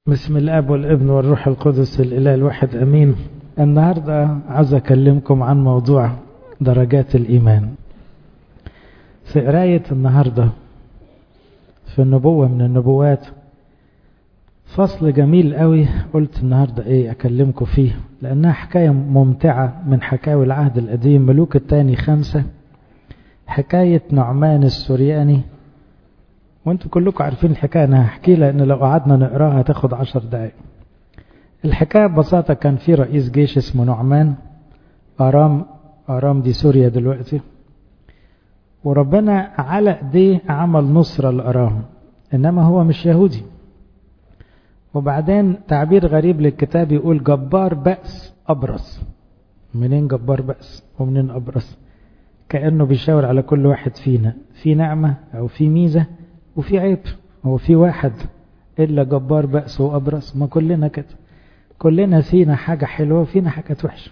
بسم الاب والابن والروح القدس الاله الواحد امين النهارده عاوز اكلمكم عن موضوع درجات الايمان في قرايه النهارده في النبوه من النبوات فصل جميل قوي قلت النهارده ايه اكلمكم فيه لانها حكايه ممتعه من حكاوي العهد القديم ملوك الثاني خمسه حكايه نعمان السورياني وانتم كلكم عارفين الحكايه انا هحكي لان لو قعدنا نقراها هتاخد عشر دقايق الحكايه ببساطه كان في رئيس جيش اسمه نعمان ارام ارام دي سوريا دلوقتي وربنا على ايديه عمل نصره لارام انما هو مش يهودي وبعدين تعبير غريب للكتاب يقول جبار بأس أبرص منين جبار بأس ومنين أبرص كأنه بيشاور على كل واحد فينا في نعمة أو في ميزة وفي عيب هو في واحد إلا جبار بأس وأبرص ما كلنا كده كلنا فينا حاجة حلوة وفينا حاجة وحشة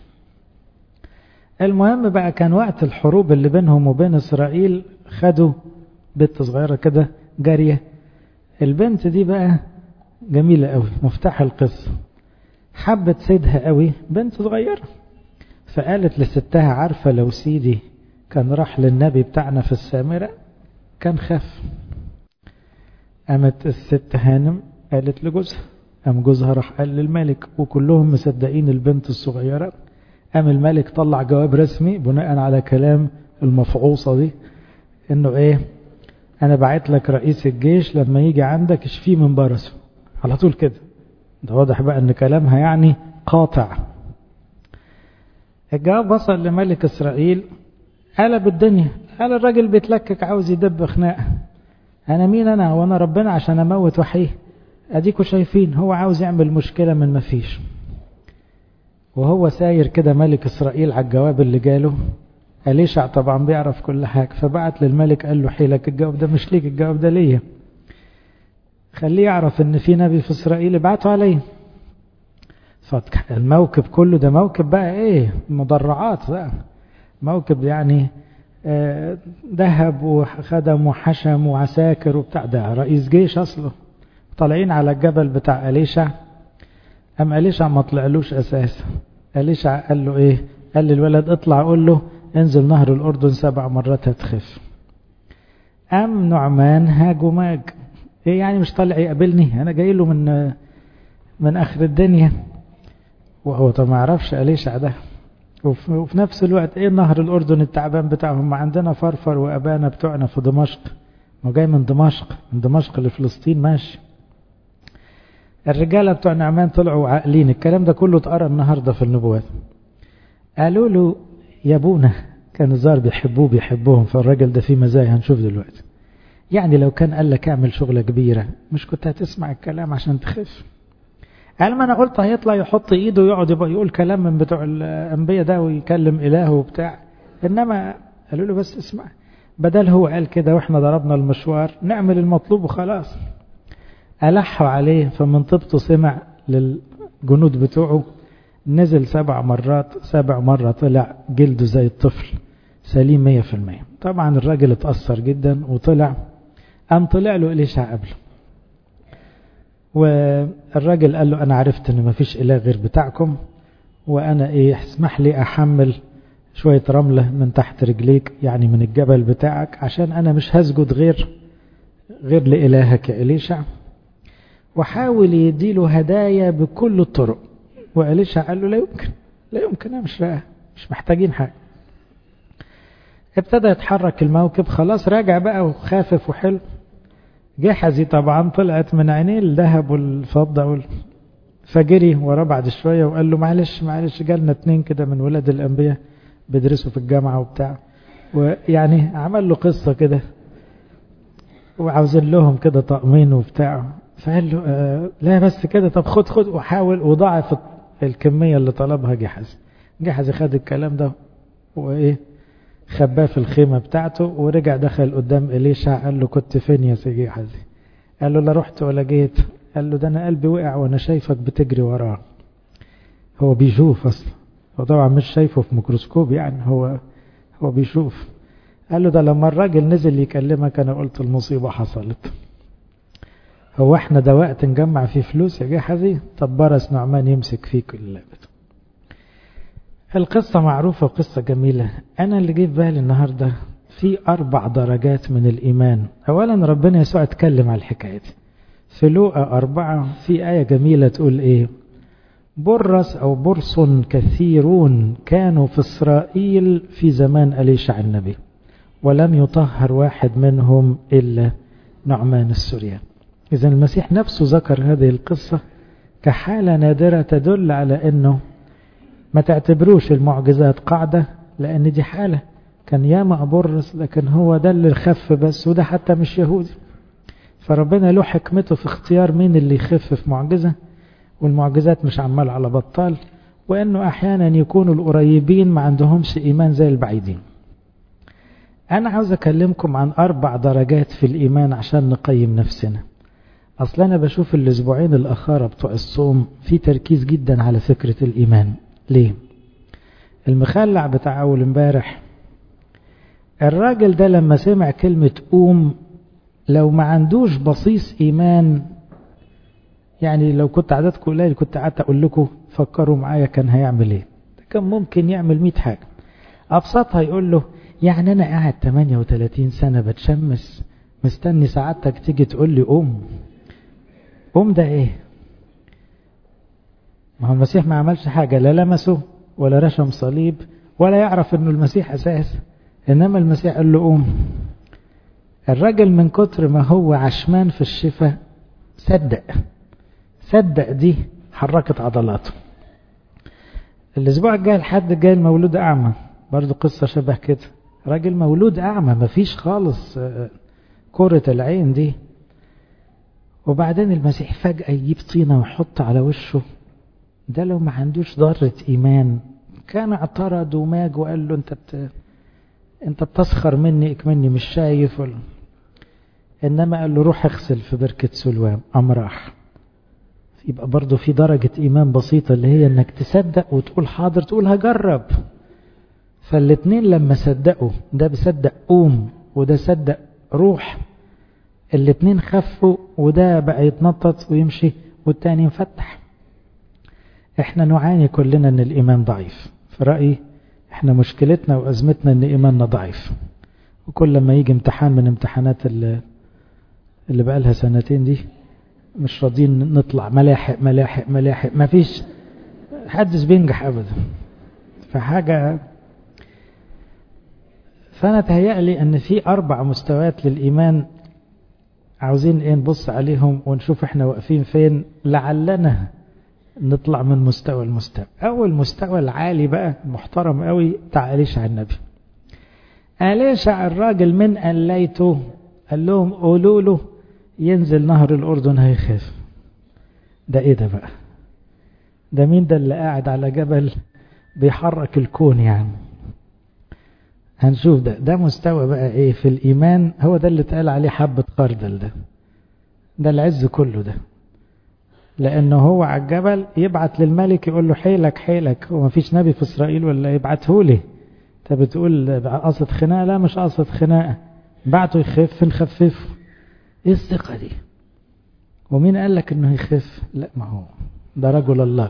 المهم بقى كان وقت الحروب اللي بينهم وبين إسرائيل خدوا بنت صغيرة كده جارية البنت دي بقى جميلة قوي مفتاح القصة حبت سيدها قوي بنت صغيرة فقالت لستها عارفة لو سيدي كان راح للنبي بتاعنا في السامرة كان خاف قامت الست هانم قالت لجوزها قام جوزها راح قال للملك وكلهم مصدقين البنت الصغيرة قام الملك طلع جواب رسمي بناء على كلام المفعوصة دي انه ايه انا بعت لك رئيس الجيش لما يجي عندك اشفيه من برسه على طول كده ده واضح بقى ان كلامها يعني قاطع الجواب وصل لملك اسرائيل قلب الدنيا قال الراجل بيتلكك عاوز يدب خناقه انا مين انا وانا ربنا عشان اموت وحيه اديكوا شايفين هو عاوز يعمل مشكله من ما فيش وهو ساير كده ملك اسرائيل على الجواب اللي جاله أليشع طبعا بيعرف كل حاجة فبعت للملك قال له حيلك الجواب ده مش ليك الجواب ده ليا خليه يعرف ان في نبي في اسرائيل ابعته عليه فالموكب كله ده موكب بقى ايه مدرعات بقى موكب يعني ذهب وخدم وحشم وعساكر وبتاع ده رئيس جيش اصله طالعين على الجبل بتاع أليشع أم أليشع ما طلعلوش أساسا أليشع قال له إيه قال للولد اطلع قول له انزل نهر الأردن سبع مرات هتخف أم نعمان هاج وماج ايه يعني مش طالع يقابلني انا جاي له من من اخر الدنيا وهو طب ما يعرفش اليشع ده وفي نفس الوقت ايه نهر الاردن التعبان بتاعهم ما عندنا فرفر وابانا بتوعنا في دمشق ما جاي من دمشق من دمشق لفلسطين ماشي الرجاله بتوع نعمان طلعوا عاقلين الكلام ده كله اتقرا النهارده في النبوات قالوا له يا ابونا كان الظاهر بيحبوه بيحبوهم فالراجل ده فيه مزايا هنشوف دلوقتي يعني لو كان قال لك اعمل شغلة كبيرة مش كنت هتسمع الكلام عشان تخف قال ما انا قلت هيطلع يحط ايده ويقعد يبقى يقول كلام من بتوع الانبياء ده ويكلم الهه وبتاع انما قالوا له بس اسمع بدل هو قال كده واحنا ضربنا المشوار نعمل المطلوب وخلاص ألحوا عليه فمن طبته سمع للجنود بتوعه نزل سبع مرات سبع مرة طلع جلده زي الطفل سليم مية في المية طبعا الراجل اتأثر جدا وطلع قام طلع له إليشع قبله والراجل قال له أنا عرفت إن مفيش إله غير بتاعكم وأنا إيه اسمح لي أحمل شوية رملة من تحت رجليك يعني من الجبل بتاعك عشان أنا مش هسجد غير غير لإلهك يا إليشع وحاول يديله هدايا بكل الطرق وإليشع قال له لا يمكن لا يمكن أنا مش مش محتاجين حاجة ابتدى يتحرك الموكب خلاص راجع بقى وخافف وحلو جحزي طبعا طلعت من عينيه الذهب والفضة وال... فجري وراه بعد شوية وقال له معلش معلش جالنا اتنين كده من ولاد الأنبياء بيدرسوا في الجامعة وبتاع ويعني عمل له قصة كده وعاوزين لهم كده طقمين وبتاع فقال له آه لا بس كده طب خد خد وحاول وضاعف الكمية اللي طلبها جحزي جحزي خد الكلام ده وايه خباه في الخيمة بتاعته ورجع دخل قدام إليشع قال له كنت فين يا سيدي حزي قال له لا رحت ولا جيت قال له ده أنا قلبي وقع وأنا شايفك بتجري وراه هو بيشوف أصلا هو طبعا مش شايفه في ميكروسكوب يعني هو هو بيشوف قال له ده لما الراجل نزل يكلمك أنا قلت المصيبة حصلت هو احنا ده وقت نجمع فيه فلوس يا جحدي طب برس نعمان يمسك فيه كل الابد القصة معروفة وقصة جميلة أنا اللي جه في بالي النهاردة في أربع درجات من الإيمان أولا ربنا يسوع اتكلم على الحكاية دي في لوقا أربعة في آية جميلة تقول إيه برص أو برص كثيرون كانوا في إسرائيل في زمان أليشع النبي ولم يطهر واحد منهم إلا نعمان السوريان إذا المسيح نفسه ذكر هذه القصة كحالة نادرة تدل على أنه ما تعتبروش المعجزات قاعدة لأن دي حالة كان ياما أبرص لكن هو ده اللي خف بس وده حتى مش يهودي فربنا له حكمته في اختيار مين اللي يخف في معجزة والمعجزات مش عمال على بطال وأنه أحيانا يكونوا القريبين ما عندهمش إيمان زي البعيدين أنا عاوز أكلمكم عن أربع درجات في الإيمان عشان نقيم نفسنا أصل أنا بشوف الأسبوعين الأخارة بتوع الصوم في تركيز جدا على فكرة الإيمان ليه؟ المخلع بتاع أول امبارح الراجل ده لما سمع كلمة قوم لو ما عندوش بصيص إيمان يعني لو كنت عددكم قليل كنت قعدت أقول لكم فكروا معايا كان هيعمل إيه كان ممكن يعمل 100 حاجة أبسطها يقول له يعني أنا قاعد 38 سنة بتشمس مستني سعادتك تيجي تقول لي قوم قوم ده إيه ما هو المسيح ما عملش حاجة لا لمسه ولا رشم صليب ولا يعرف انه المسيح اساس انما المسيح قال له قوم الراجل من كتر ما هو عشمان في الشفاء صدق صدق دي حركت عضلاته الاسبوع الجاي لحد جاي المولود اعمى برضو قصة شبه كده راجل مولود اعمى مفيش خالص كرة العين دي وبعدين المسيح فجأة يجيب طينة ويحط على وشه ده لو ما عندوش ذرة إيمان كان اعترض وماج وقال له أنت بت... أنت بتسخر مني إكمني مش شايف ولا إنما قال له روح اغسل في بركة سلوام قام راح يبقى برضه في درجة إيمان بسيطة اللي هي إنك تصدق وتقول حاضر تقول هجرب فالاتنين لما صدقوا ده بيصدق قوم وده صدق روح الاتنين خفوا وده بقى يتنطط ويمشي والتاني مفتح احنا نعاني كلنا ان الايمان ضعيف في رأيي احنا مشكلتنا وازمتنا ان ايماننا ضعيف وكل ما يجي امتحان من امتحانات اللي, اللي بقى لها سنتين دي مش راضيين نطلع ملاحق ملاحق ملاحق ما فيش حدش بينجح ابدا فحاجة فانا تهيألي ان في اربع مستويات للايمان عاوزين ايه نبص عليهم ونشوف احنا واقفين فين لعلنا نطلع من مستوى المستوى أول مستوى العالي بقى محترم قوي بتاع أليشع النبي أليشع الراجل من قليته قال لهم قولوا له ينزل نهر الأردن هيخاف ده إيه ده بقى ده مين ده اللي قاعد على جبل بيحرك الكون يعني هنشوف ده ده مستوى بقى ايه في الإيمان هو ده اللي اتقال عليه حبة خردل ده ده العز كله ده لأنه هو على الجبل يبعت للملك يقول له حيلك حيلك هو ما فيش نبي في إسرائيل ولا يبعته لي أنت بتقول قصد خناقة لا مش قصد خناقة بعته يخف نخففه إيه الثقة دي ومين قال لك إنه يخف لا ما هو ده رجل الله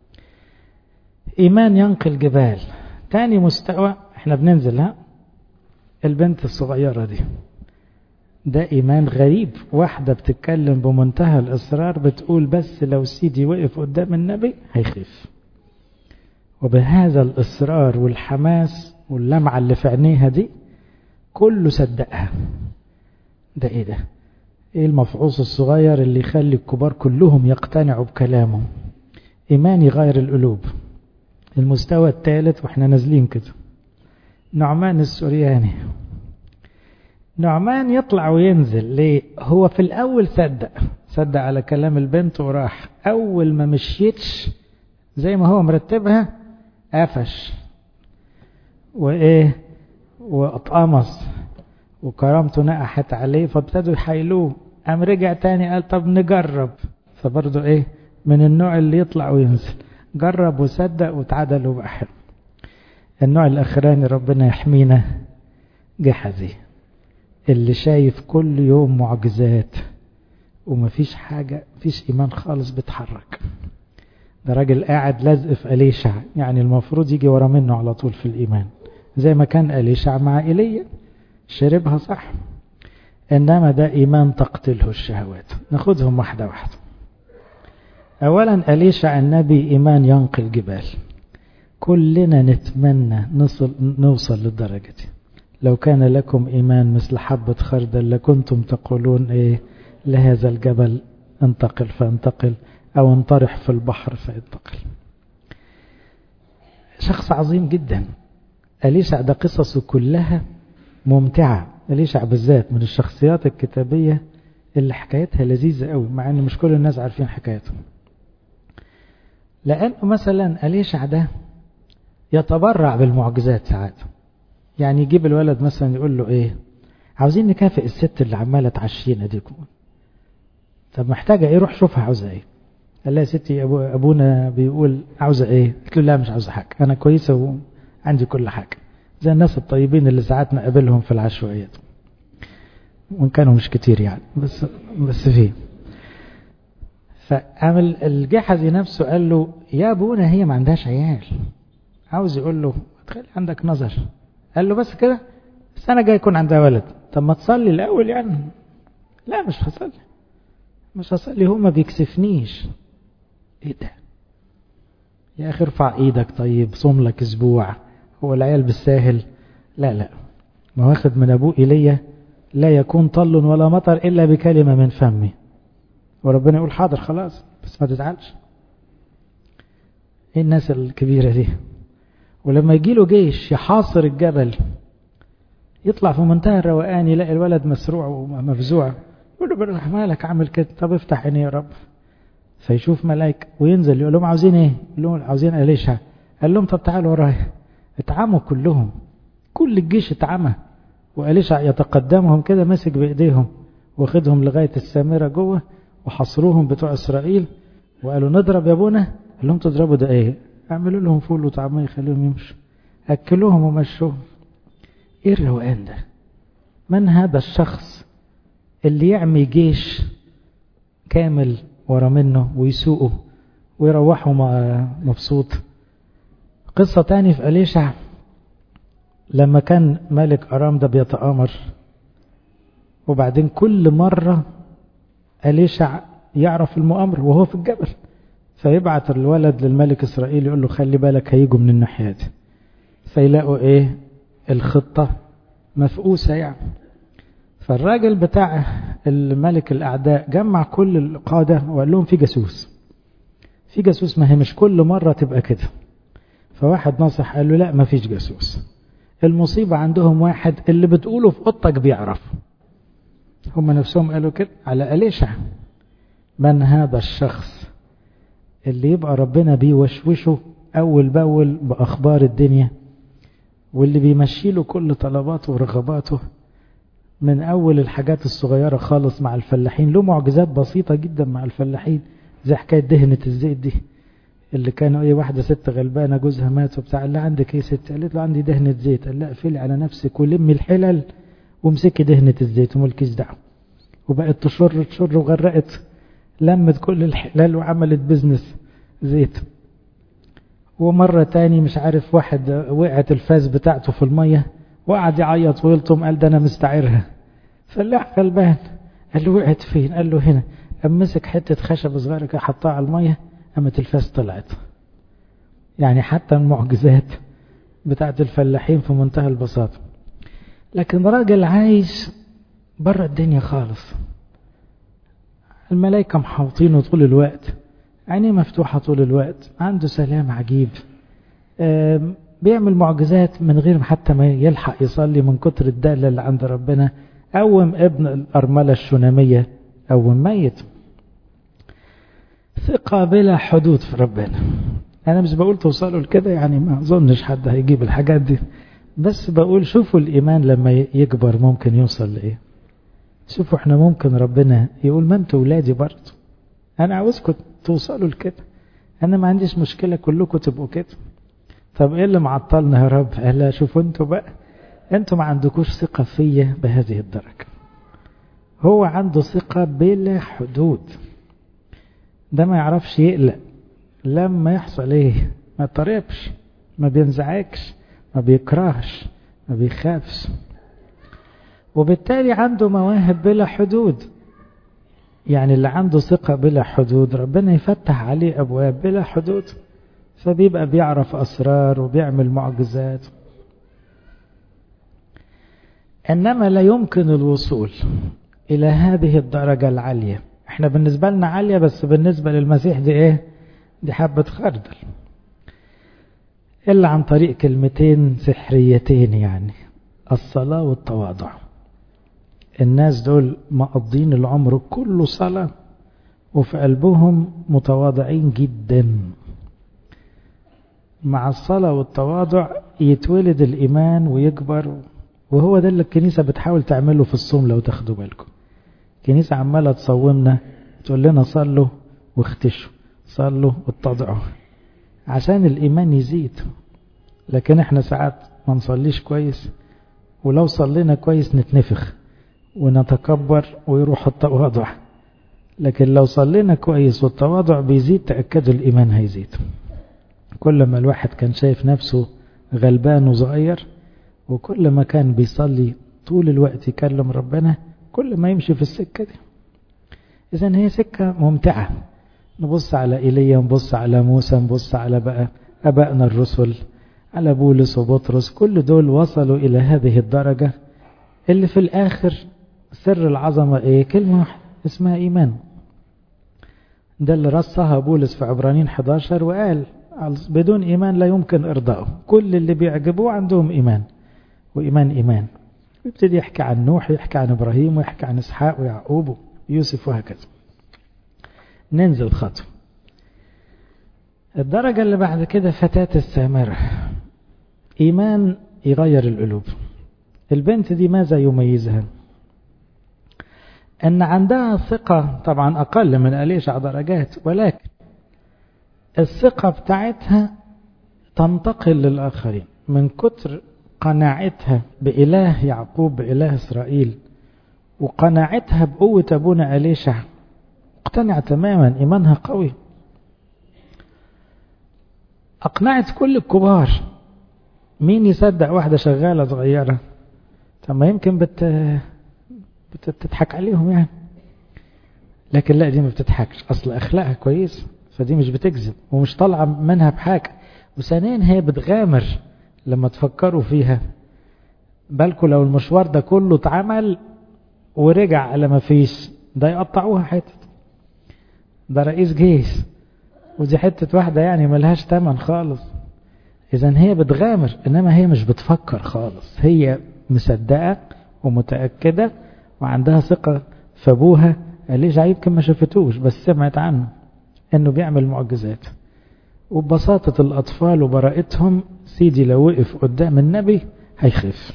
إيمان ينقل جبال تاني مستوى احنا بننزل ها البنت الصغيرة دي ده إيمان غريب واحدة بتتكلم بمنتهى الإصرار بتقول بس لو سيدي وقف قدام النبي هيخف وبهذا الإصرار والحماس واللمعة اللي في عينيها دي كله صدقها ده إيه ده إيه المفعوص الصغير اللي يخلي الكبار كلهم يقتنعوا بكلامه إيمان يغير القلوب المستوى الثالث وإحنا نازلين كده نعمان السورياني نعمان يطلع وينزل ليه هو في الأول صدق صدق على كلام البنت وراح أول ما مشيتش زي ما هو مرتبها قفش وإيه واتقمص وكرامته نقحت عليه فابتدوا يحايلوه قام رجع تاني قال طب نجرب فبرضه إيه من النوع اللي يطلع وينزل جرب وصدق وتعادل وبقى حلو النوع الأخراني ربنا يحمينا جحزي اللي شايف كل يوم معجزات ومفيش حاجة مفيش إيمان خالص بيتحرك ده راجل قاعد لازق في أليشع يعني المفروض يجي ورا منه على طول في الإيمان زي ما كان أليشع مع إيليا شربها صح إنما ده إيمان تقتله الشهوات ناخدهم واحدة واحدة أولا أليشع النبي إيمان ينقل جبال كلنا نتمنى نصل نوصل للدرجة دي لو كان لكم إيمان مثل حبة خردل لكنتم تقولون إيه لهذا الجبل انتقل فانتقل أو انطرح في البحر فانتقل شخص عظيم جدا أليشع ده قصصه كلها ممتعة أليشع بالذات من الشخصيات الكتابية اللي حكايتها لذيذة قوي مع أن مش كل الناس عارفين حكايته لأنه مثلا أليشع ده يتبرع بالمعجزات ساعات يعني يجيب الولد مثلا يقول له ايه عاوزين نكافئ الست اللي عماله تعشينا دي طب محتاجه ايه روح شوفها عاوزه ايه قال لها يا ستي أبو ابونا بيقول عاوزه ايه قلت له لا مش عاوزه حاجه انا كويسه وعندي كل حاجه زي الناس الطيبين اللي ساعات نقابلهم في العشوائيات وان كانوا مش كتير يعني بس بس فيه فعمل الجحزي نفسه قال له يا ابونا هي ما عندهاش عيال عاوز يقول له تخلي عندك نظر قال له بس كده السنة جاي يكون عندها ولد طب ما تصلي الأول يعني لا مش هصلي مش هصلي هو ما بيكسفنيش ايه ده يا اخي ارفع ايدك طيب صوم لك اسبوع هو العيال بالساهل لا لا ما واخد من ابوه ايليا لا يكون طل ولا مطر الا بكلمة من فمي وربنا يقول حاضر خلاص بس ما تزعلش ايه الناس الكبيرة دي ولما يجي له جيش يحاصر الجبل يطلع في منتهى الروقان يلاقي الولد مسروع ومفزوع يقول له بالراحه مالك عامل كده طب افتح عيني يا رب فيشوف ملائكه وينزل يقول لهم عاوزين ايه؟ يقول لهم عاوزين اليشع قال لهم طب تعالوا ورايا اتعموا كلهم كل الجيش اتعمى واليشع يتقدمهم كده ماسك بايديهم واخدهم لغايه السامره جوه وحصروهم بتوع اسرائيل وقالوا نضرب يا ابونا قال لهم تضربوا ده ايه؟ اعملوا لهم فول وطعميه يخليهم يمشوا اكلوهم ومشوهم ايه الروقان ده من هذا الشخص اللي يعمي جيش كامل ورا منه ويسوقه ويروحوا مبسوط قصة تاني في أليشع لما كان ملك أرام ده بيتآمر وبعدين كل مرة أليشع يعرف المؤامرة وهو في الجبل فيبعت الولد للملك إسرائيل يقول له خلي بالك هيجوا من الناحية دي فيلاقوا إيه الخطة مفقوسة يعني فالراجل بتاع الملك الأعداء جمع كل القادة وقال لهم في جاسوس في جاسوس ما هي مش كل مرة تبقى كده فواحد نصح قال له لا ما فيش جاسوس المصيبة عندهم واحد اللي بتقوله في اوضتك بيعرف هم نفسهم قالوا كده على أليشع من هذا الشخص اللي يبقى ربنا بيوشوشه أول بأول بأخبار الدنيا واللي بيمشي له كل طلباته ورغباته من أول الحاجات الصغيرة خالص مع الفلاحين له معجزات بسيطة جدا مع الفلاحين زي حكاية دهنة الزيت دي اللي كانوا ايه واحدة ست غلبانة جوزها مات وبتاع قال لها عندك ايه ست قالت له عندي دهنة زيت قال لها اقفلي على نفسك ولمي الحلل وامسكي دهنة الزيت وملكيش دعوة وبقت تشر تشر وغرقت لمت كل الحلال وعملت بزنس زيت ومرة تاني مش عارف واحد وقعت الفاس بتاعته في المية وقعد يعيط ويلطم قال ده انا مستعيرها فلاح غلبان قال له وقعت فين قال له هنا قام مسك حتة خشب صغيرة كده حطها على المية قامت الفاس طلعت يعني حتى المعجزات بتاعت الفلاحين في منتهى البساطة لكن راجل عايش بره الدنيا خالص الملائكة محاوطينه طول الوقت عينيه مفتوحة طول الوقت عنده سلام عجيب بيعمل معجزات من غير حتى ما يلحق يصلي من كتر الدالة اللي عند ربنا قوم ابن الأرملة الشنامية قوم ميت ثقة بلا حدود في ربنا أنا مش بقول توصلوا لكده يعني ما أظنش حد هيجيب الحاجات دي بس بقول شوفوا الإيمان لما يكبر ممكن يوصل لإيه شوفوا احنا ممكن ربنا يقول ما انتوا ولادي برضه أنا عاوزكم توصلوا لكده أنا ما عنديش مشكلة كلكم تبقوا كده طب إيه اللي معطلنا يا رب قال لا شوفوا انتوا بقى انتوا ما عندكوش ثقة فيا بهذه الدرجة هو عنده ثقة بلا حدود ده ما يعرفش يقلق لما يحصل ايه ما يضطربش ما بينزعجش ما بيكرهش ما بيخافش وبالتالي عنده مواهب بلا حدود يعني اللي عنده ثقة بلا حدود ربنا يفتح عليه أبواب بلا حدود فبيبقى بيعرف أسرار وبيعمل معجزات إنما لا يمكن الوصول إلى هذه الدرجة العالية احنا بالنسبة لنا عالية بس بالنسبة للمسيح دي ايه دي حبة خردل إلا عن طريق كلمتين سحريتين يعني الصلاة والتواضع الناس دول مقضين العمر كله صلاة وفي قلبهم متواضعين جدا مع الصلاة والتواضع يتولد الإيمان ويكبر وهو ده اللي الكنيسة بتحاول تعمله في الصوم لو تاخدوا بالكم الكنيسة عمالة تصومنا تقول لنا صلوا واختشوا صلوا واتضعوا عشان الإيمان يزيد لكن احنا ساعات ما نصليش كويس ولو صلينا كويس نتنفخ ونتكبر ويروح التواضع لكن لو صلينا كويس والتواضع بيزيد تأكدوا الإيمان هيزيد كل ما الواحد كان شايف نفسه غلبان وصغير وكل ما كان بيصلي طول الوقت يكلم ربنا كل ما يمشي في السكة دي إذا هي سكة ممتعة نبص على إيليا نبص على موسى نبص على بقى أبائنا الرسل على بولس وبطرس كل دول وصلوا إلى هذه الدرجة اللي في الآخر سر العظمة إيه كلمة واحدة اسمها إيمان ده اللي رصها بولس في عبرانين 11 وقال بدون إيمان لا يمكن إرضائه كل اللي بيعجبوه عندهم إيمان وإيمان إيمان ويبتدي يحكي عن نوح يحكي عن إبراهيم ويحكي عن إسحاق ويعقوب ويوسف وهكذا ننزل خطوة الدرجة اللي بعد كده فتاة السامرة إيمان يغير القلوب البنت دي ماذا يميزها أن عندها ثقة طبعا أقل من أليشع درجات ولكن الثقة بتاعتها تنتقل للآخرين من كتر قناعتها بإله يعقوب بإله إسرائيل وقناعتها بقوة أبونا أليشع مقتنعة تماما إيمانها قوي أقنعت كل الكبار مين يصدق واحدة شغالة صغيرة طب ما يمكن بت... بتضحك عليهم يعني لكن لا دي ما بتضحكش أصل أخلاقها كويس فدي مش بتكذب ومش طالعة منها بحاجة وثانيا هي بتغامر لما تفكروا فيها بالكم لو المشوار ده كله اتعمل ورجع على ما فيش ده يقطعوها حتة ده رئيس جيش ودي حتة واحدة يعني ملهاش تمن خالص إذا هي بتغامر إنما هي مش بتفكر خالص هي مصدقة ومتأكدة وعندها ثقة في أبوها ليش يمكن ما شافتوش بس سمعت عنه إنه بيعمل معجزات وببساطة الأطفال وبراءتهم سيدي لو وقف قدام النبي هيخف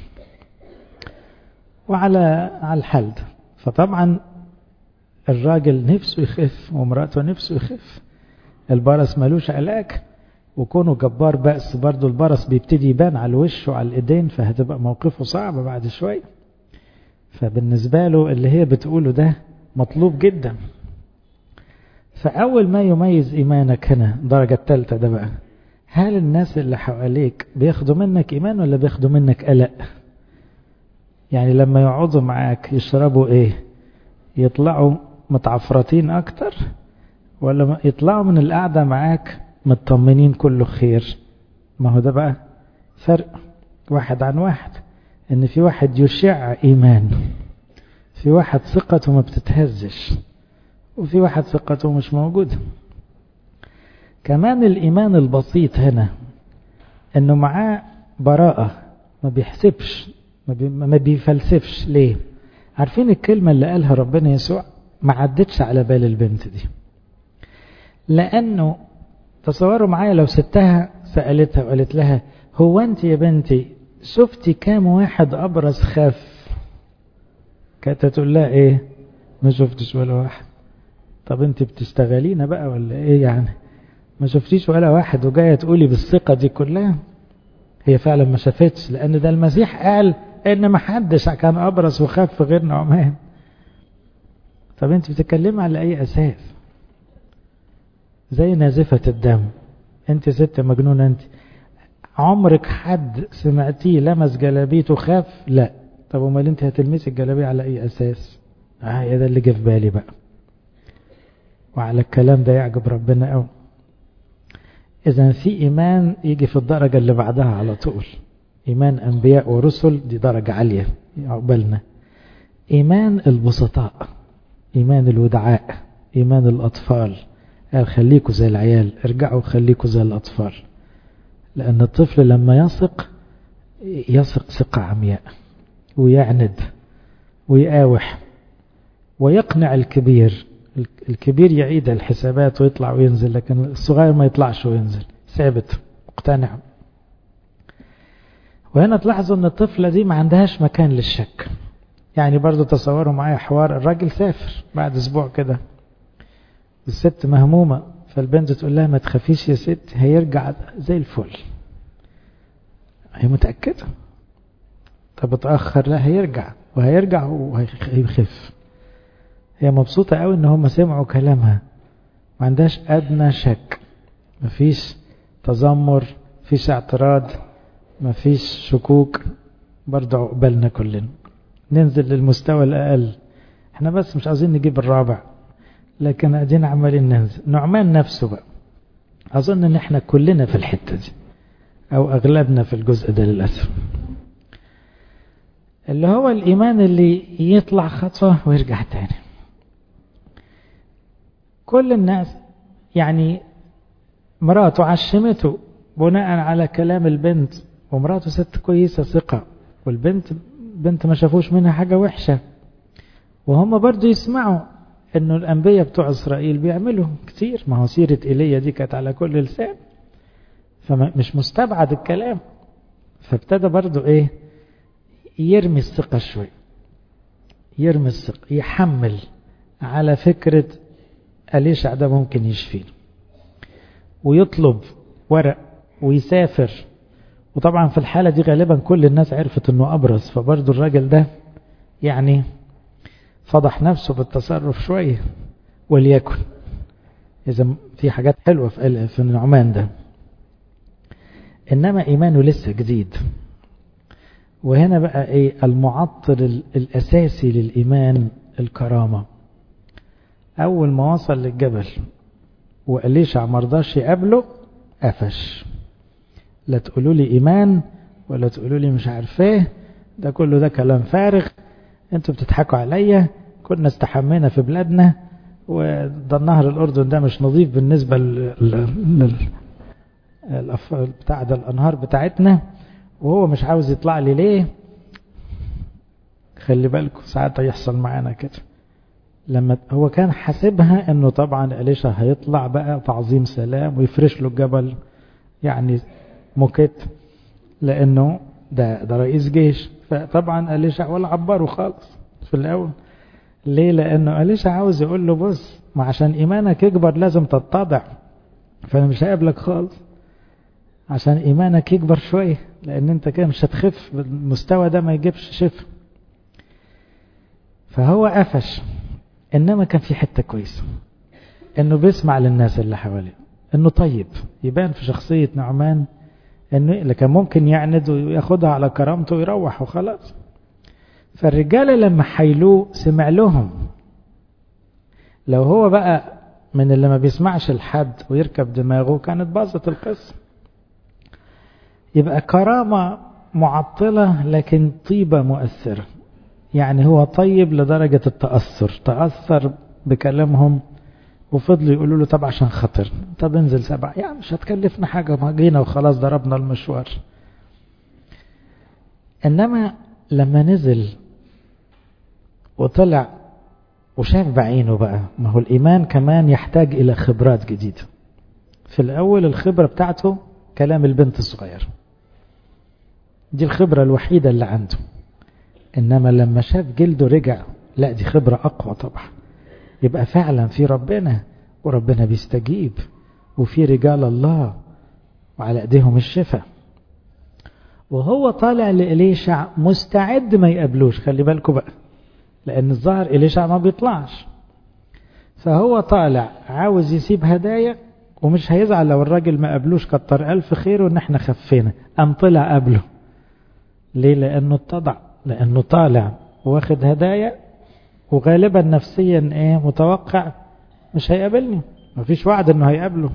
وعلى على الحل ده فطبعا الراجل نفسه يخف ومراته نفسه يخف البرص ملوش علاج وكونه جبار بأس برضه البرص بيبتدي يبان على الوش وعلى الايدين فهتبقى موقفه صعب بعد شوية فبالنسبة له اللي هي بتقوله ده مطلوب جدا فأول ما يميز إيمانك هنا الدرجة الثالثة ده بقى هل الناس اللي حواليك بياخدوا منك إيمان ولا بياخدوا منك قلق يعني لما يقعدوا معاك يشربوا إيه يطلعوا متعفرتين أكتر ولا يطلعوا من القعدة معاك مطمنين كله خير ما هو ده بقى فرق واحد عن واحد ان في واحد يشع ايمان في واحد ثقته ما بتتهزش وفي واحد ثقته مش موجودة كمان الايمان البسيط هنا انه معاه براءة ما بيحسبش ما, بي ما بيفلسفش ليه عارفين الكلمة اللي قالها ربنا يسوع ما عدتش على بال البنت دي لأنه تصوروا معايا لو ستها سألتها وقالت لها هو أنت يا بنتي شفتي كام واحد أبرز خاف كانت تقول لها إيه ما شفتش ولا واحد طب أنت بتشتغلينا بقى ولا إيه يعني ما شفتيش ولا واحد وجاية تقولي بالثقة دي كلها هي فعلا ما شافتش لأن ده المسيح قال إن ما حدش كان أبرز وخاف غير نعمان طب انت بتتكلمي على اي اساس زي نازفة الدم انت ست مجنونة انت عمرك حد سمعتيه لمس جلابيته خاف لا طب امال انت هتلمسي الجلابيه على اي اساس اه ده اللي جه في بالي بقى وعلى الكلام ده يعجب ربنا قوي اذا في ايمان يجي في الدرجه اللي بعدها على طول ايمان انبياء ورسل دي درجه عاليه عقبالنا ايمان البسطاء ايمان الودعاء ايمان الاطفال قال خليكوا زي العيال ارجعوا خليكوا زي الاطفال لأن الطفل لما يثق يثق ثقة عمياء ويعند ويقاوح ويقنع الكبير الكبير يعيد الحسابات ويطلع وينزل لكن الصغير ما يطلعش وينزل ثابت مقتنع وهنا تلاحظوا ان الطفلة دي ما عندهاش مكان للشك يعني برضو تصوروا معايا حوار الراجل سافر بعد اسبوع كده الست مهمومة فالبنت تقول لها ما تخافيش يا ست هيرجع زي الفل هي متأكدة طب اتأخر لا هيرجع وهيرجع وهيخف هي مبسوطة قوي ان هم سمعوا كلامها ما عندهاش ادنى شك مفيش تذمر مفيش اعتراض مفيش شكوك برضه عقبالنا كلنا ننزل للمستوى الاقل احنا بس مش عاوزين نجيب الرابع لكن ادينا عمالين ننزل نعمان نفسه بقى اظن ان احنا كلنا في الحته دي او اغلبنا في الجزء ده للاسف اللي هو الايمان اللي يطلع خطوه ويرجع تاني كل الناس يعني مراته عشمته بناء على كلام البنت ومراته ست كويسه ثقه والبنت بنت ما شافوش منها حاجه وحشه وهم برضو يسمعوا انه الانبياء بتوع اسرائيل بيعملوا كتير ما هو سيره ايليا دي كانت على كل لسان فمش مستبعد الكلام فابتدى برضو ايه يرمي الثقة شوي يرمي الثقة يحمل على فكرة أليشع ده ممكن يشفيه ويطلب ورق ويسافر وطبعا في الحالة دي غالبا كل الناس عرفت انه أبرز فبرضو الراجل ده يعني فضح نفسه بالتصرف شوية وليكن إذا في حاجات حلوة في في النعمان ده إنما إيمانه لسه جديد وهنا بقى إيه المعطل الأساسي للإيمان الكرامة أول ما وصل للجبل وأليشع مرضاش يقابله قفش لا تقولوا لي إيمان ولا تقولوا لي مش عارف ايه ده كله ده كلام فارغ انتوا بتضحكوا عليا كنا استحمينا في بلادنا وده النهر الأردن ده مش نظيف بالنسبة لل بتاع ده الأنهار بتاعتنا وهو مش عاوز يطلع لي ليه خلي بالكم ساعات يحصل معانا كده لما هو كان حاسبها انه طبعا أليشا هيطلع بقى تعظيم سلام ويفرش له الجبل يعني موكيت لانه ده ده رئيس جيش فطبعا أليشا ولا عبره خالص في الاول ليه لانه أليشا عاوز يقول له بص ما عشان ايمانك يكبر لازم تتضع فانا مش هقابلك خالص عشان ايمانك يكبر شويه لان انت كده مش هتخف بالمستوى ده ما يجيبش شفا فهو قفش انما كان في حته كويسه انه بيسمع للناس اللي حواليه انه طيب يبان في شخصيه نعمان انه اللي كان ممكن يعند وياخدها على كرامته ويروح وخلاص فالرجاله لما حيلوه سمع لهم لو هو بقى من اللي ما بيسمعش لحد ويركب دماغه كانت باظت القصه يبقى كرامة معطلة لكن طيبة مؤثرة يعني هو طيب لدرجة التأثر تأثر بكلامهم وفضلوا يقولوا له طب عشان خاطر طب انزل سبعة يعني مش هتكلفنا حاجة ما جينا وخلاص ضربنا المشوار إنما لما نزل وطلع وشاف بعينه بقى ما هو الإيمان كمان يحتاج إلى خبرات جديدة في الأول الخبرة بتاعته كلام البنت الصغيرة دي الخبرة الوحيدة اللي عنده إنما لما شاف جلده رجع لا دي خبرة أقوى طبعا يبقى فعلا في ربنا وربنا بيستجيب وفي رجال الله وعلى ايديهم الشفاء وهو طالع لإليشع مستعد ما يقابلوش خلي بالكم بقى لأن الظاهر إليشع ما بيطلعش فهو طالع عاوز يسيب هدايا ومش هيزعل لو الراجل ما قبلوش كتر ألف خير وإن احنا خفينا قام طلع قبله ليه لأنه اتضع لأنه طالع واخد هدايا وغالبا نفسيا ايه متوقع مش هيقابلني مفيش وعد انه هيقابله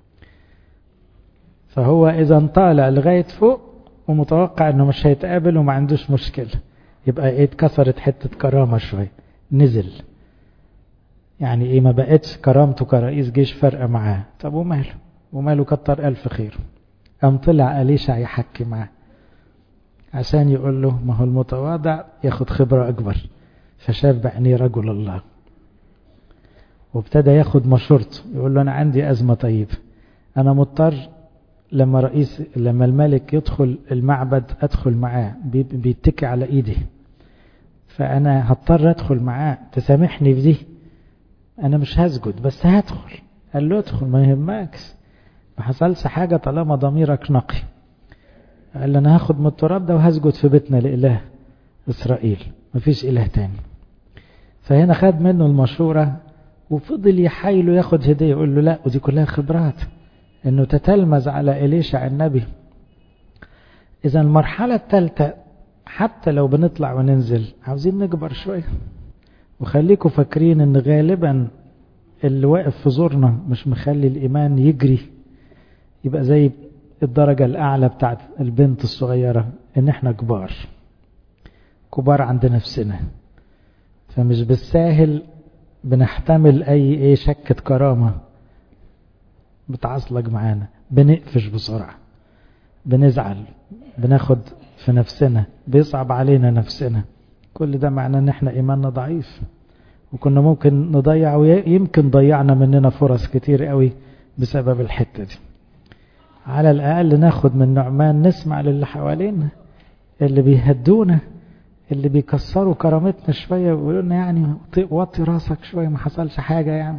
فهو اذا طالع لغاية فوق ومتوقع انه مش هيتقابل وما عندوش مشكلة يبقى ايه اتكسرت حتة كرامة شوية نزل يعني ايه ما بقتش كرامته كرئيس جيش فارقة معاه طب وماله وماله كتر ألف خير قام طلع أليشع يحكي معاه عشان يقول له ما هو المتواضع ياخد خبرة أكبر فشاف بعينيه رجل الله وابتدى ياخد مشورته يقول له أنا عندي أزمة طيب أنا مضطر لما رئيس لما الملك يدخل المعبد أدخل معاه بيتكي على إيدي فأنا هضطر أدخل معاه تسامحني في دي أنا مش هسجد بس هدخل قال له ادخل ما يهمكش ما حصلش حاجة طالما ضميرك نقي قال له أنا هاخد من التراب ده وهسجد في بيتنا لإله إسرائيل مفيش إله تاني فهنا خد منه المشورة وفضل يحايله ياخد هدية يقول له لا ودي كلها خبرات انه تتلمذ على إليشع النبي إذا المرحلة الثالثة حتى لو بنطلع وننزل عاوزين نكبر شوية وخليكم فاكرين ان غالبا اللي واقف في زورنا مش مخلي الإيمان يجري يبقى زي الدرجة الأعلى بتاعت البنت الصغيرة ان احنا كبار كبار عند نفسنا فمش بالساهل بنحتمل اي ايه شكة كرامة بتعصلج معانا بنقفش بسرعة بنزعل بناخد في نفسنا بيصعب علينا نفسنا كل ده معناه ان احنا ايماننا ضعيف وكنا ممكن نضيع ويمكن ضيعنا مننا فرص كتير قوي بسبب الحتة دي على الأقل ناخد من نعمان نسمع للي حوالينا اللي بيهدونا اللي بيكسروا كرامتنا شوية ويقولوا لنا يعني وطي راسك شوية ما حصلش حاجة يعني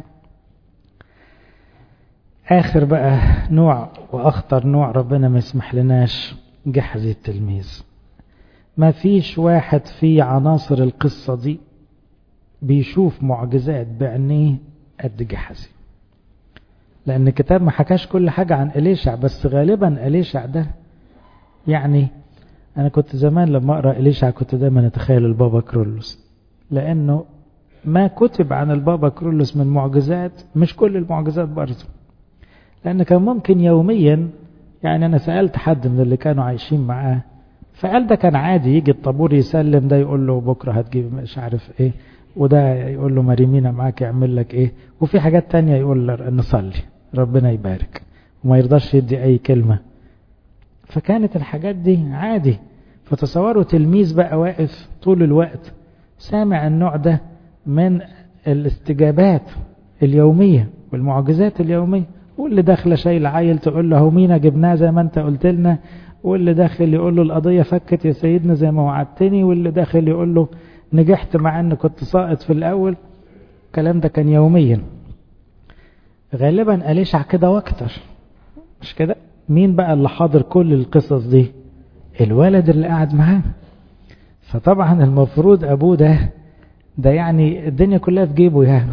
آخر بقى نوع وأخطر نوع ربنا ما يسمح لناش جحزي التلميذ ما فيش واحد في عناصر القصة دي بيشوف معجزات بعينيه قد جحزي لأن الكتاب ما حكاش كل حاجة عن إليشع بس غالبا إليشع ده يعني أنا كنت زمان لما أقرأ إليشع كنت دايما أتخيل البابا كرولوس لأنه ما كتب عن البابا كرولوس من معجزات مش كل المعجزات برضه لأن كان ممكن يوميا يعني أنا سألت حد من اللي كانوا عايشين معاه فقال ده كان عادي يجي الطابور يسلم ده يقول له بكرة هتجيب مش عارف إيه وده يقول له مريمينا معاك يعمل لك إيه وفي حاجات تانية يقول له نصلي ربنا يبارك وما يرضاش يدي أي كلمة فكانت الحاجات دي عادي فتصوروا تلميذ بقى واقف طول الوقت سامع النوع ده من الاستجابات اليومية والمعجزات اليومية واللي داخله شايل عيل تقول له مين جبناه زي ما انت قلت لنا واللي داخل يقول له القضية فكت يا سيدنا زي ما وعدتني واللي داخل يقول له نجحت مع ان كنت ساقط في الاول الكلام ده كان يوميا غالبا أليشع كده واكتر مش كده مين بقى اللي حاضر كل القصص دي الولد اللي قاعد معاه فطبعا المفروض ابوه ده ده يعني الدنيا كلها في جيبه يعني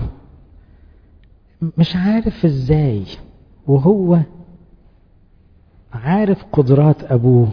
مش عارف ازاي وهو عارف قدرات ابوه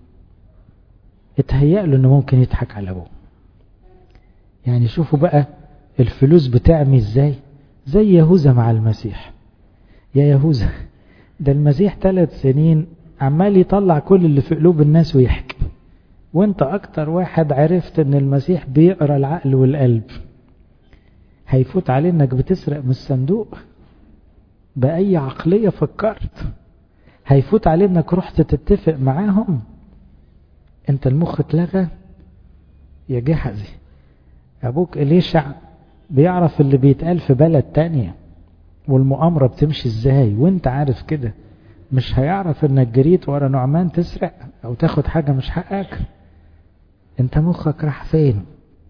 اتهيأ له انه ممكن يضحك على ابوه يعني شوفوا بقى الفلوس بتعمي ازاي زي يهوذا مع المسيح يا يهوذا ده المسيح ثلاث سنين عمال يطلع كل اللي في قلوب الناس ويحكي وانت اكتر واحد عرفت ان المسيح بيقرا العقل والقلب هيفوت عليه انك بتسرق من الصندوق بأي عقلية فكرت هيفوت عليه انك رحت تتفق معاهم انت المخ اتلغى يا جحزي ابوك اليشع بيعرف اللي بيتقال في بلد تانية والمؤامرة بتمشي ازاي وانت عارف كده مش هيعرف انك جريت ورا نعمان تسرق او تاخد حاجة مش حقك انت مخك راح فين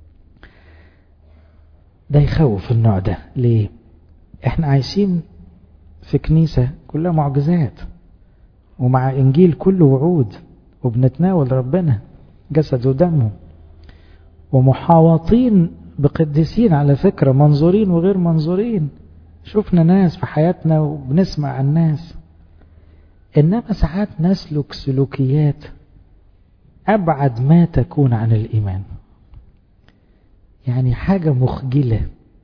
ده يخوف النوع ده ليه احنا عايشين في كنيسة كلها معجزات ومع انجيل كله وعود وبنتناول ربنا جسد ودمه ومحاوطين بقديسين على فكرة منظورين وغير منظورين شفنا ناس في حياتنا وبنسمع عن ناس إنما ساعات نسلك سلوكيات أبعد ما تكون عن الإيمان يعني حاجة مخجلة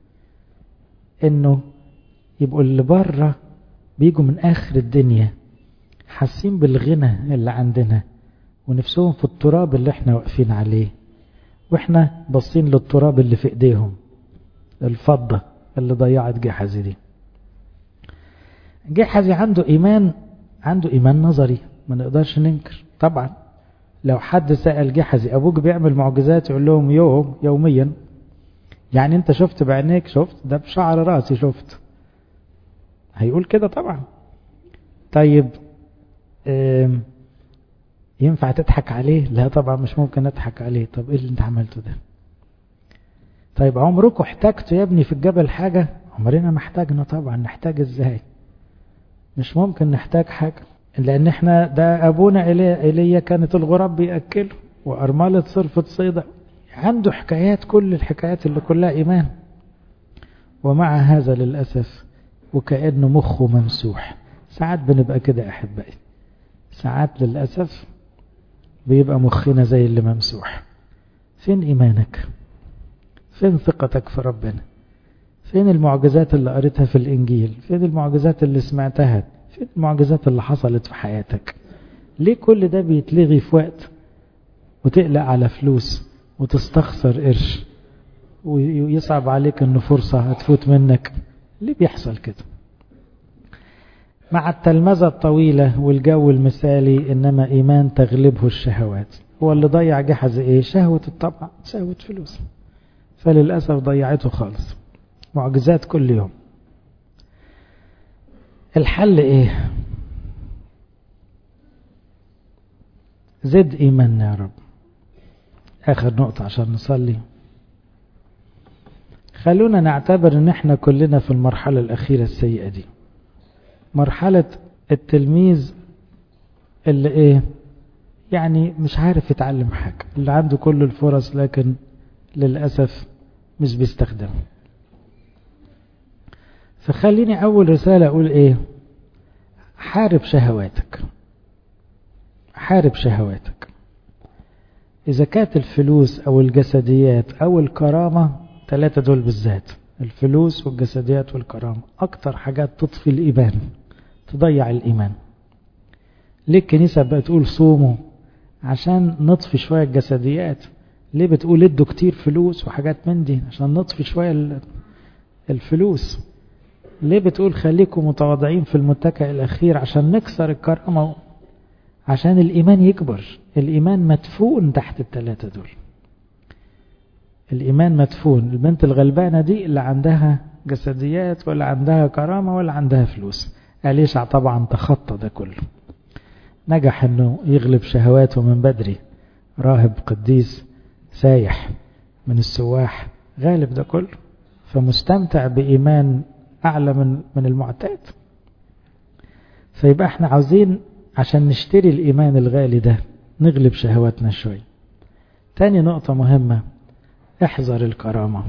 إنه يبقوا اللي بره بيجوا من آخر الدنيا حاسين بالغنى اللي عندنا ونفسهم في التراب اللي احنا واقفين عليه واحنا باصين للتراب اللي في ايديهم الفضة اللي ضيعت جحزي دي جحزي عنده ايمان عنده ايمان نظري ما نقدرش ننكر طبعا لو حد سأل جحزي ابوك بيعمل معجزات يقول لهم يوم يوميا يعني انت شفت بعينيك شفت ده بشعر راسي شفت هيقول كده طبعا طيب ينفع تضحك عليه لا طبعا مش ممكن اضحك عليه طب ايه اللي انت عملته ده طيب عمركم احتاجتوا يا ابني في الجبل حاجة عمرنا ما احتاجنا طبعا نحتاج ازاي مش ممكن نحتاج حاجة لان احنا ده ابونا ايليا كانت الغراب بيأكله وارملة صرفة صيدة عنده حكايات كل الحكايات اللي كلها ايمان ومع هذا للأسف وكأنه مخه ممسوح ساعات بنبقى كده أحبائي ساعات للأسف بيبقى مخنا زي اللي ممسوح فين إيمانك فين ثقتك في ربنا فين المعجزات اللي قريتها في الإنجيل فين المعجزات اللي سمعتها فين المعجزات اللي حصلت في حياتك ليه كل ده بيتلغي في وقت وتقلق على فلوس وتستخسر قرش ويصعب عليك انه فرصة هتفوت منك ليه بيحصل كده مع التلمذة الطويلة والجو المثالي إنما إيمان تغلبه الشهوات هو اللي ضيع جحز إيه شهوة الطبع شهوة فلوس فللأسف ضيعته خالص معجزات كل يوم الحل إيه زد إيماننا يا رب آخر نقطة عشان نصلي خلونا نعتبر ان احنا كلنا في المرحلة الأخيرة السيئة دي مرحلة التلميذ اللي ايه يعني مش عارف يتعلم حاجة اللي عنده كل الفرص لكن للأسف مش بيستخدمها فخليني أول رسالة أقول إيه حارب شهواتك حارب شهواتك إذا كانت الفلوس أو الجسديات أو الكرامة ثلاثة دول بالذات الفلوس والجسديات والكرامة أكتر حاجات تطفي الإيمان تضيع الإيمان ليه الكنيسة بتقول صوموا عشان نطفي شوية الجسديات ليه بتقول ادوا كتير فلوس وحاجات من دي عشان نطفي شوية الفلوس ليه بتقول خليكم متواضعين في المتكئ الأخير عشان نكسر الكرامة عشان الإيمان يكبر الإيمان مدفون تحت الثلاثة دول الإيمان مدفون البنت الغلبانة دي اللي عندها جسديات ولا عندها كرامة ولا عندها فلوس أليشع طبعا تخطى ده كله نجح أنه يغلب شهواته من بدري راهب قديس سايح من السواح غالب ده كله فمستمتع بإيمان أعلى من من المعتاد فيبقى احنا عاوزين عشان نشتري الإيمان الغالي ده نغلب شهواتنا شوي تاني نقطة مهمة احذر الكرامة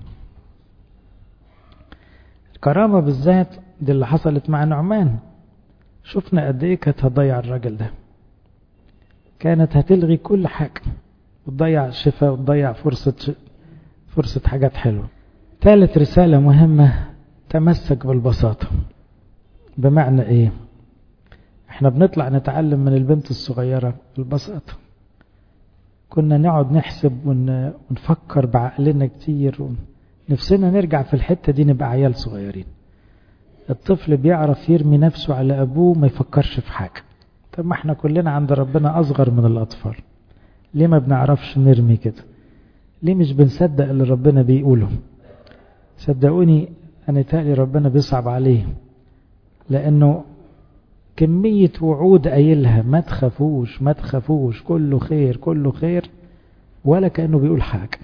الكرامة بالذات دي اللي حصلت مع نعمان شفنا قد ايه كانت هتضيع الراجل ده كانت هتلغي كل حاجة وتضيع الشفاء وتضيع فرصة فرصة حاجات حلوة ثالث رسالة مهمة تمسك بالبساطة بمعنى ايه احنا بنطلع نتعلم من البنت الصغيرة البساطة كنا نقعد نحسب ونفكر بعقلنا كتير نفسنا نرجع في الحتة دي نبقى عيال صغيرين الطفل بيعرف يرمي نفسه على أبوه ما يفكرش في حاجة طب ما احنا كلنا عند ربنا أصغر من الأطفال ليه ما بنعرفش نرمي كده ليه مش بنصدق اللي ربنا بيقوله صدقوني أنا تالي ربنا بيصعب عليه لأنه كمية وعود قايلها ما تخافوش ما تخافوش كله خير كله خير ولا كأنه بيقول حاجة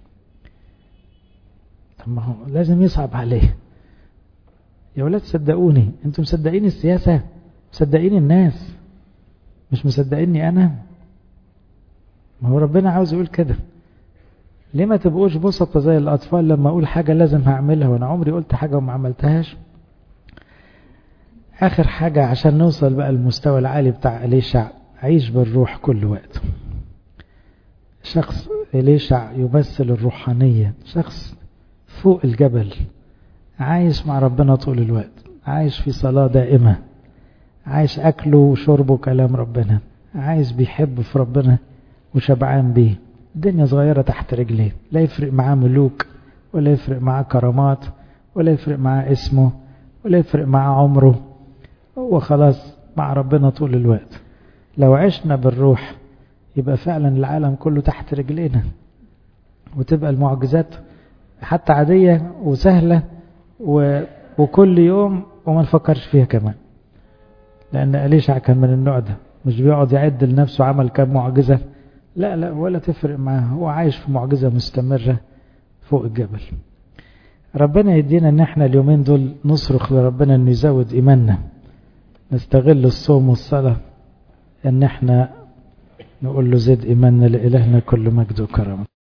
طب ما هو لازم يصعب عليه يا ولاد صدقوني انتم مصدقين السياسة مصدقين الناس مش مصدقيني انا ما هو ربنا عاوز يقول كده ليه ما تبقوش بسطة زي الأطفال لما أقول حاجة لازم هعملها وأنا عمري قلت حاجة وما عملتهاش آخر حاجة عشان نوصل بقى المستوى العالي بتاع إليشع عيش بالروح كل وقت شخص إليشع يمثل الروحانية شخص فوق الجبل عايش مع ربنا طول الوقت عايش في صلاة دائمة عايش أكله وشربه كلام ربنا عايز بيحب في ربنا وشبعان بيه الدنيا صغيرة تحت رجليه لا يفرق معاه ملوك ولا يفرق معاه كرامات ولا يفرق معاه اسمه ولا يفرق معاه عمره هو خلاص مع ربنا طول الوقت لو عشنا بالروح يبقى فعلا العالم كله تحت رجلينا وتبقى المعجزات حتى عادية وسهلة و... وكل يوم وما نفكرش فيها كمان لأن أليشع كان من النوع ده مش بيقعد يعد لنفسه عمل كام معجزة لا لا ولا تفرق معاه هو عايش في معجزة مستمرة فوق الجبل ربنا يدينا ان احنا اليومين دول نصرخ لربنا انه يزود ايماننا نستغل الصوم والصلاة ان احنا نقول له زد ايماننا لإلهنا كل مجد وكرم